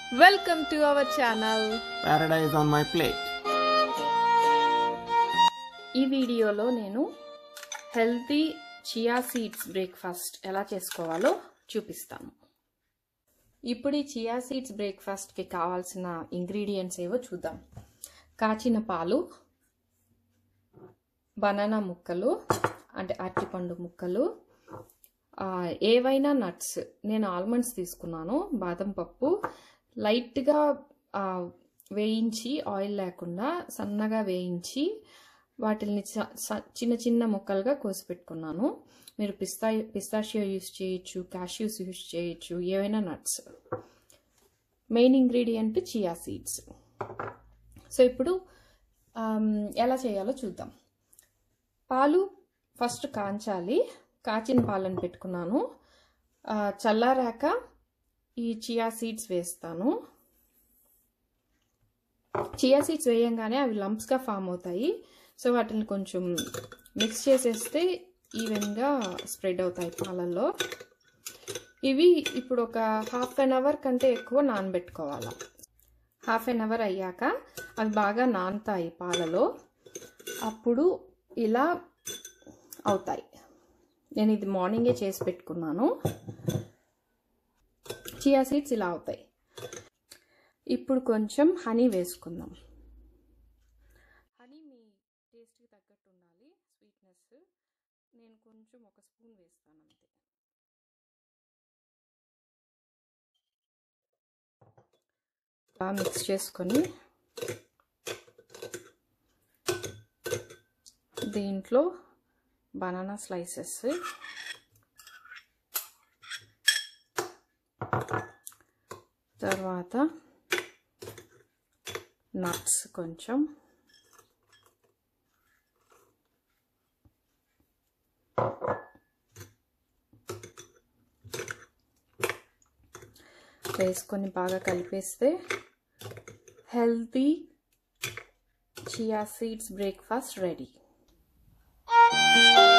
Welcome to our channel Paradise on my plate. ఈ వీడియోలో నేను హెల్తీ చియా సీడ్స్ బ్రేక్ఫాస్ట్ ఎలా చేసుకోవాలో చూపిస్తాను ఇప్పుడు ఈ చియా సీడ్స్ బ్రేక్ఫాస్ట్కి కావాల్సిన ఇంగ్రీడియంట్స్ ఏవో చూద్దాం కాచిన పాలు బనానా ముక్కలు అంటే అరటిపండు ముక్కలు ఆ, ఏవైనా నట్స్ నేను ఆల్మండ్స్ తీసుకున్నాను బాదం పప్పు లైట్గా ఆ, వేయించి ఆయిల్ లేకుండా సన్నగా వేయించి వాటిని చ- స- చిన్న చిన్న ముక్కలుగా కోసి పెట్టుకున్నాను మీరు పిస్తా పిస్తాషియో యూస్ చేయొచ్చు క్యాష్యూస్ యూస్ చేయొచ్చు ఏవైనా nuts main ingredient chia seeds so ఇప్పుడు ఆమ్, ఎలా చేయాలో చూద్దాం పాలు ఫస్ట్ కాంచాలి కాచిన పాలను పెట్టుకున్నాను ఆ, చల్లారాక ఈ చియా సీడ్స్ వేస్తాను చియా సీడ్స్ వేయంగానే అవి లంప్స్గా ఫామ్ అవుతాయి సో వాటిని కొంచెం మిక్స్ చేసేస్తే ఈవెన్గా స్ప్రెడ్ అవుతాయి పాలల్లో ఇవి ఇప్పుడు ఒక హాఫ్ అన్ అవర్ కంటే ఎక్కువ నానబెట్టుకోవాలి హాఫ్ అన్ అవర్ అయ్యాక అవి బాగా నానుతాయి పాలలో అప్పుడు ఇలా అవుతాయి నేను ఇది మార్నింగే చేసి పెట్టుకున్నాను చియా సీడ్స్ ఇలా అవుతాయి ఇప్పుడు కొంచెం హనీ వేసుకుందాం హనీ మీ టేస్ట్కి తగ్గట్టు ఉండాలి స్వీట్నెస్ నేను కొంచెం ఒక స్పూన్ వేస్తాను అంతే బాగా మిక్స్ చేసుకొని దీంట్లో బనానా స్లైసెస్ తర్వాత నట్స్ కొంచెం వేసుకొని బాగా కలిపేస్తే healthy chia seeds breakfast ready